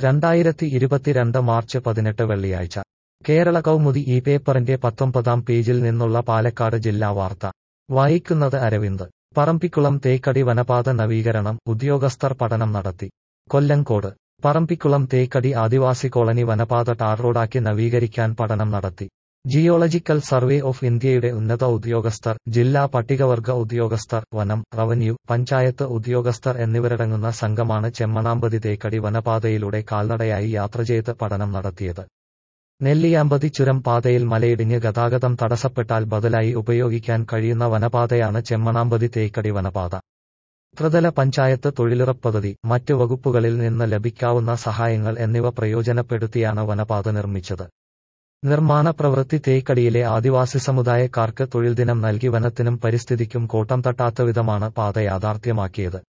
രണ്ടായിരത്തി ഇരുപത്തിരണ്ട് മാർച്ച് പതിനെട്ട് വെള്ളിയാഴ്ച കേരള കൗമുദി ഈ പേപ്പറിന്റെ പത്തൊമ്പതാം പേജിൽ നിന്നുള്ള പാലക്കാട് ജില്ലാ വാർത്ത വായിക്കുന്നത് അരവിന്ദ് പറമ്പിക്കുളം തേക്കടി വനപാത നവീകരണം ഉദ്യോഗസ്ഥർ പഠനം നടത്തി കൊല്ലങ്കോട് പറമ്പിക്കുളം തേക്കടി ആദിവാസി കോളനി വനപാത ടാർ റോഡാക്കി നവീകരിക്കാൻ പഠനം നടത്തി ജിയോളജിക്കൽ സർവേ ഓഫ് ഇന്ത്യയുടെ ഉന്നത ഉദ്യോഗസ്ഥർ ജില്ലാ പട്ടികവർഗ ഉദ്യോഗസ്ഥർ വനം റവന്യൂ പഞ്ചായത്ത് ഉദ്യോഗസ്ഥർ എന്നിവരടങ്ങുന്ന സംഘമാണ് ചെമ്മണാമ്പതി തേക്കടി വനപാതയിലൂടെ കാൽനടയായി യാത്ര ചെയ്ത് പഠനം നടത്തിയത് നെല്ലിയാമ്പതി ചുരം പാതയിൽ മലയിടിഞ്ഞ് ഗതാഗതം തടസ്സപ്പെട്ടാൽ ബദലായി ഉപയോഗിക്കാൻ കഴിയുന്ന വനപാതയാണ് ചെമ്മണാമ്പതി തേക്കടി വനപാത ത്രിതല പഞ്ചായത്ത് തൊഴിലുറപ്പ് പദ്ധതി മറ്റ് വകുപ്പുകളിൽ നിന്ന് ലഭിക്കാവുന്ന സഹായങ്ങൾ എന്നിവ പ്രയോജനപ്പെടുത്തിയാണ് വനപാത നിർമ്മിച്ചത് നിർമ്മാണ പ്രവൃത്തി തേക്കടിയിലെ ആദിവാസി സമുദായക്കാർക്ക് തൊഴിൽ ദിനം നൽകി വനത്തിനും പരിസ്ഥിതിക്കും കോട്ടം തട്ടാത്ത വിധമാണ് പാത യാഥാർത്ഥ്യമാക്കിയത്